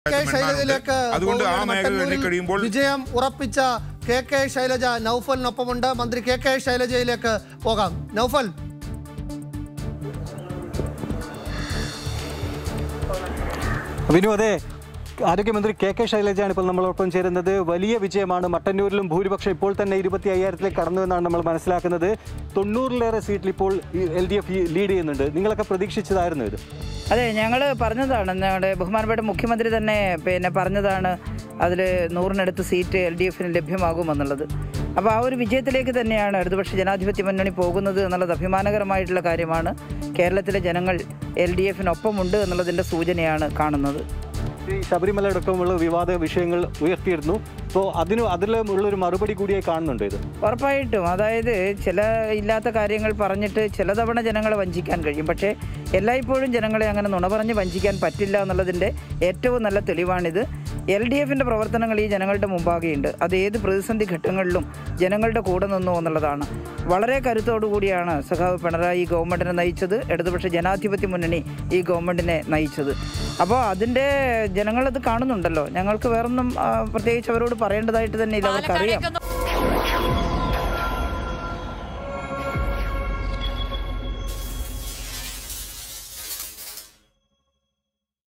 K എണ്ണാനുണ്ട്. ശൈലജയിലേക്ക് അതുകൊണ്ട് ആ പോകുന്നതിന് മേഖല മട്ടന്നൂരിൽ എണ്ണിക്കഴിയുമ്പോൾ വിജയം ഉറപ്പിച്ച കെ കെ ശൈലജ നൗഫലിനൊപ്പമുണ്ട് മന്ത്രി കെ കെ ശൈലജയിലേക്ക് പോകാം നൗഫൽ വിനു അതെ ആരോഗ്യമന്ത്രി കെ കെ ശൈലജയാണ് ഇപ്പോൾ നമ്മളോടൊപ്പം ചേരുന്നത് വലിയ വിജയമാണ് മട്ടന്നൂരിലും ഭൂരിപക്ഷം ഇപ്പോൾ തന്നെ ഇരുപത്തി അയ്യായിരത്തിലേക്ക് കടന്നു എന്നാണ് നമ്മൾ മനസ്സിലാക്കുന്നത് തൊണ്ണൂറിലേറെ സീറ്റിൽ ഇപ്പോൾ എൽ ഡി എഫ് ലീഡ് ചെയ്യുന്നുണ്ട് നിങ്ങളൊക്കെ പ്രതീക്ഷിച്ചതായിരുന്നു ഇത് അതെ ഞങ്ങൾ പറഞ്ഞതാണ് ഞങ്ങളുടെ ബഹുമാനപ്പെട്ട മുഖ്യമന്ത്രി തന്നെ പിന്നെ പറഞ്ഞതാണ് അതിൽ നൂറിനടുത്ത് സീറ്റ് എൽ ഡി എഫിന് ലഭ്യമാകുമെന്നുള്ളത് അപ്പോൾ ആ ഒരു വിജയത്തിലേക്ക് തന്നെയാണ് ഇടതുപക്ഷ ജനാധിപത്യ മുന്നണി പോകുന്നത് എന്നുള്ളത് അഭിമാനകരമായിട്ടുള്ള കാര്യമാണ് കേരളത്തിലെ ജനങ്ങൾ എൽ ഡി എഫിനൊപ്പമുണ്ട് എന്നുള്ളതിൻ്റെ സൂചനയാണ് കാണുന്നത് ഈ ശബരിമല അടക്കമുള്ള വിവാദ വിഷയങ്ങൾ ഉയർത്തിയിരുന്നു അപ്പോൾ അതിന് അതിലുള്ള ഒരു മറുപടി കൂടിയായി കാണുന്നുണ്ട് ഇത് ഉറപ്പായിട്ടും അതായത് ചില ഇല്ലാത്ത കാര്യങ്ങൾ പറഞ്ഞിട്ട് ചില തവണ ജനങ്ങളെ വഞ്ചിക്കാൻ കഴിയും പക്ഷേ എല്ലായ്പ്പോഴും ജനങ്ങളെ അങ്ങനെ നുണ പറഞ്ഞ് വഞ്ചിക്കാൻ പറ്റില്ല എന്നുള്ളതിൻ്റെ ഏറ്റവും നല്ല തെളിവാണിത് എൽ ഡി എഫിൻ്റെ പ്രവർത്തനങ്ങൾ ഈ ജനങ്ങളുടെ മുമ്പാകെയുണ്ട് അത് ഏത് പ്രതിസന്ധി ഘട്ടങ്ങളിലും ജനങ്ങളുടെ കൂടെ നിന്നു എന്നുള്ളതാണ് വളരെ കരുത്തോടു കൂടിയാണ് സഖാവ് പിണറായി ഈ ഗവൺമെൻറ്റിനെ നയിച്ചത് ഇടതുപക്ഷ ജനാധിപത്യ മുന്നണി ഈ ഗവൺമെൻറ്റിനെ നയിച്ചത് അപ്പോൾ അതിൻ്റെ ജനങ്ങളത് കാണുന്നുണ്ടല്ലോ ഞങ്ങൾക്ക് വേറൊന്നും ആ, പ്രത്യേകിച്ച് അവരോട് പറയേണ്ടതായിട്ട് തന്നെ ഇല്ല അവർക്കറിയാം പാലക്കാടേക്കൊന്ന്